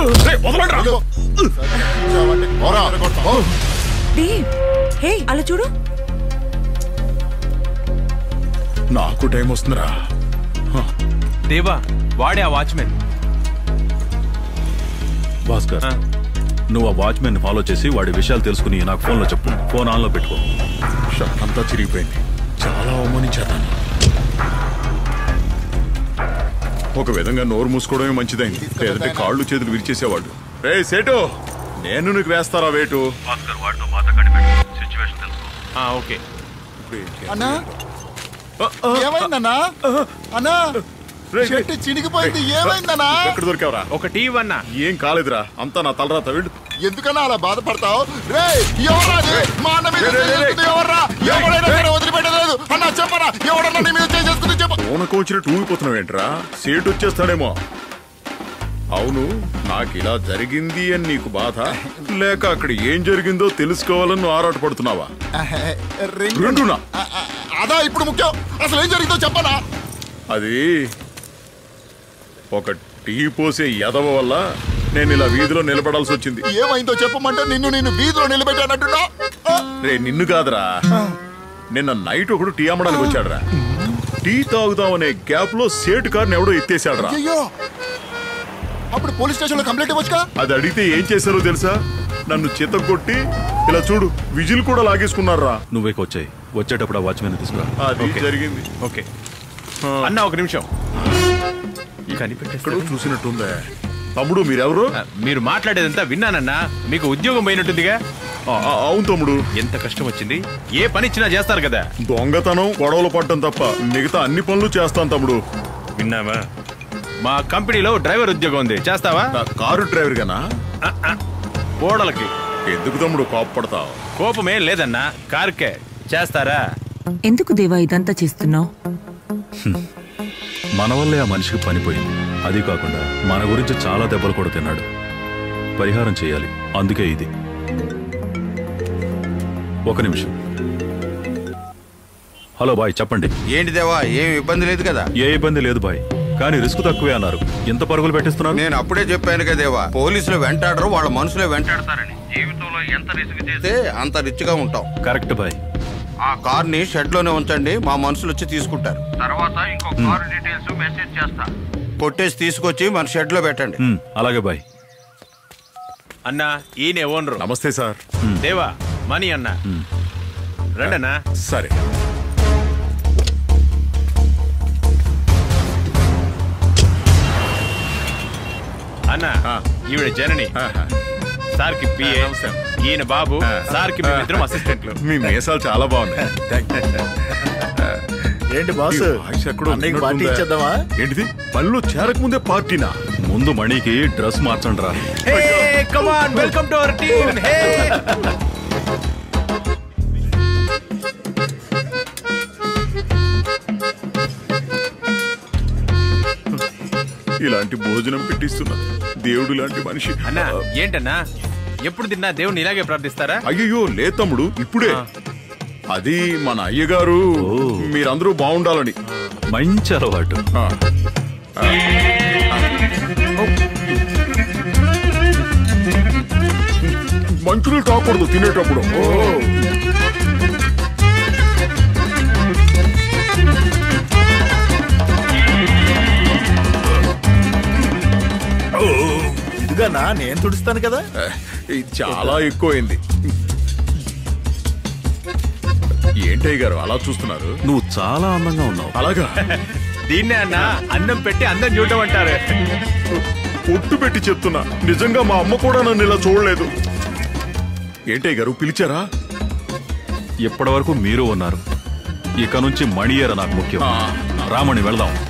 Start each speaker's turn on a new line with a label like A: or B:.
A: రేయ్, వదలండిరా.
B: పోరా, పో.
C: దేవ్ హే అలా చూడు
A: నాకు టైం వస్తుందిరా
D: దేవా వాడే ఆ వాచ్మెన్
E: భాస్కర్ నువ్వు ఆ వాచ్మెన్ ఫాలో చేసి వాడి విషయాలు తెలుసుకుని నాకు ఫోన్లో చెప్పు ఫోన్ ఆన్లో పెట్టుకో
A: షర్ట్ అంతా చిరిగిపోయింది చాలా అవమానించేతాను ఒక విధంగా నోరు మూసుకోవడమే మంచిదైంది లేదంటే కాళ్ళు చేతులు విరిచేసేవాడు రే సేటు నేను నీకు వేస్తారా వేటు
E: భాస్కర్ వాడితో మాట్లాడి సిచ్యువేషన్ తెలుసుకో
D: ఆ, ఓకే
B: అన్నా ఏమైందన్నా అన్నా
A: రేయ్,
B: చెట్టు చినిగిపోయింది ఏమైందన్నా
A: ఎక్కడ దొరికావరా
D: ఒక టీవీ అన్న
A: ఏం కాలేదురా అంతా నా తలరాత వెళ్ళు
B: ఎందుకన్నా అలా బాధపడతావు రే ఎవరా అది? మా అన్న మీద
A: రేయ్, రేయ్, రేయ్.
B: చేసేస్తుంది ఎవర్రా ఎవరైనా సరే వదిలిపెట్టలేదు అన్నా చెప్పరా ఎవడన్నా నీ మీద చేసేస్తుంది చెప్పు
A: ఓనకు వచ్చినట్టు ఊగిపోతున్నావేంట్రా సేటు వచ్చేస్తాడేమో అవును నాకు ఇలా జరిగింది అని నీకు బాధ లేక అక్కడ ఏం జరిగిందో తెలుసుకోవాలని నువ్వు ఆరాటపడుతున్నావా
B: రింగ్
A: రెండునా
B: ఆ, ఆ, అదా ఇప్పుడు ముఖ్యం అసలు ఏం జరిగిందో చెప్పనా
A: అది ఒక టీ పోసే ఎదవ వల్ల నేను ఇలా వీధిలో నిలబడాల్సి వచ్చింది
B: ఏమైందో చెప్పమంటే నిన్ను నిన్ను వీధిలో నిలబెట్టానంటున్నా ఆ,
A: రే నిన్ను కాదురా నిన్న నైట్ ఒకడు టీ అమ్మడానికి వచ్చాడురా టీ తాగుదామనే గ్యాప్ లో సేటు కార్ని ఎవడో ఎత్తేసాడురా
B: అయ్యో అప్పుడు పోలీస్ స్టేషన్ లో కంప్లైంట్ ఇవ్వచ్చుగా
A: అది అడిగితే ఏం చేశారో తెలుసా నన్ను చిత్త కొట్టి ఇలా చూడు విజిల్ కూడా లాగేసుకున్నారా
E: నువ్వే వచ్చాయి వచ్చేటప్పుడు ఆ వాచ్మెన్ తీసుకురా
A: అది
D: ఓకే.
A: జరిగింది
D: ఓకే అన్న ఒక నిమిషం
A: ఎక్కడో
D: కనిపెట్టేస్తాడు
A: చూసినట్టుందే తమ్ముడు మీరెవరు
D: ఆ, మీరు మాట్లాడేదంతా విన్నానన్నా మీకు ఉద్యోగం పోయినట్టుందిగా
A: ఆ, ఆ, అవును తమ్ముడు
D: ఎంత కష్టం వచ్చింది ఏ పని ఇచ్చినా చేస్తారు కదా
A: దొంగతనం గొడవలు పడటం తప్ప మిగతా అన్ని పనులు చేస్తాను తమ్ముడు
D: విన్నావా మా కంపెనీలో డ్రైవర్ ఉద్యోగం ఉంది చేస్తావా
A: నా కారు డ్రైవర్ గానా
D: ఆ, ఆ. ఓడలకి
A: ఎందుకు తమ్ముడు కోపపడతావు
D: కోపమేం లేదన్నా కార్కే చేస్తారా
C: ఎందుకు దేవా ఇదంతా చేస్తున్నావు
E: మన వల్లే ఆ మనిషికి పనిపోయింది అది కాకుండా మన గురించి చాలా దెబ్బలు కూడా తిన్నాడు పరిహారం చేయాలి అందుకే ఇది ఒక నిమిషం హలో బాయ్ చెప్పండి
F: ఏంటి దేవా ఏం ఇబ్బంది లేదు కదా
E: ఏ ఇబ్బంది లేదు బాయ్ కానీ రిస్క్ తక్కువే అన్నారు ఎంత పరుగులు పెట్టిస్తున్నారు
F: నేను అప్పుడే చెప్పాను కదా దేవా పోలీసులు వెంటాడరు వాళ్ళ మనుషులే వెంటాడతారని జీవితంలో ఎంత రిస్క్ చేస్తే అంత రిచ్ గా ఉంటాం
E: కరెక్ట్ బాయ్
F: ఆ కార్ ని షెడ్ లోనే ఉంచండి మా మనుషులు వచ్చి తీసుకుంటారు తర్వాత ఇంకో కార్ డీటెయిల్స్ మెసేజ్ చేస్తా కొట్టేసి తీసుకొచ్చి మన షెడ్ లో పెట్టండి
E: హ్మ్, అలాగే బాయ్
D: అన్నా ఈయనే ఓనరు
A: నమస్తే సార్
D: దేవా మనీ అన్న రండన్నా
A: సరే
D: అన్న
A: ఆ.
D: ఈవిడ జనని
A: ఆహా.
D: సార్ కి పిఏ
A: ఆ, నమస్తే.
D: ఈయన బాబు
A: ఆ.
D: సార్ కి మేమిద్దరం అసిస్టెంట్లు
A: మీ మీసాలు చాలా బాగున్నాయి
G: ఏంటి బాస్
A: ఈ వాయిస్ ఎక్కడో
G: అన్నయ్యకి పార్టీ
A: విన్నట్టుందే.
G: ఇచ్చేద్దామా
A: ఏంటిది పనిలో చేరకముందే పార్టీనా
E: ముందు మణికి డ్రెస్ మార్చండి రా
D: hey come on welcome to our team hey
A: ఇలాంటి భోజనం పెట్టిస్తున్నా దేవుడు లాంటి మనిషి
D: అన్నా ఏంటన్నా ఎప్పుడు తిన్నా దేవుని ఇలాగే ప్రార్థిస్తారా
A: అయ్యో లే తమ్ముడు ఇప్పుడే
D: ఆ.
A: అది మన అయ్యగారు
E: ఓ.
A: మీరందరూ బాగుండాలని
E: మంచి అలవాటు
A: ఆ. ఆ. మంచులు తాకూడదు తినేటప్పుడు ఓ.
G: ఇదిగన్నా నేను తుడుస్తాను కదా
A: ఇది చాలా ఎక్కువైంది ఏంటయ్య గారు అలా చూస్తున్నారు
E: నువ్వు చాలా అందంగా ఉన్నావు
A: అలాగా
D: దీన్నే అన్నా అన్నం పెట్టి అందం చూడటం అంటారు
A: ఒట్టు పెట్టి చెప్తున్నా నిజంగా మా అమ్మ కూడా నన్ను ఇలా చూడలేదు ఏంటయ్య గారు పిలిచారా
E: ఇప్పటి వరకు మీరు ఉన్నారు ఇక నుంచి మణియేర నాకు ముఖ్యం
A: ఆ.
E: రామణి వెళ్దాం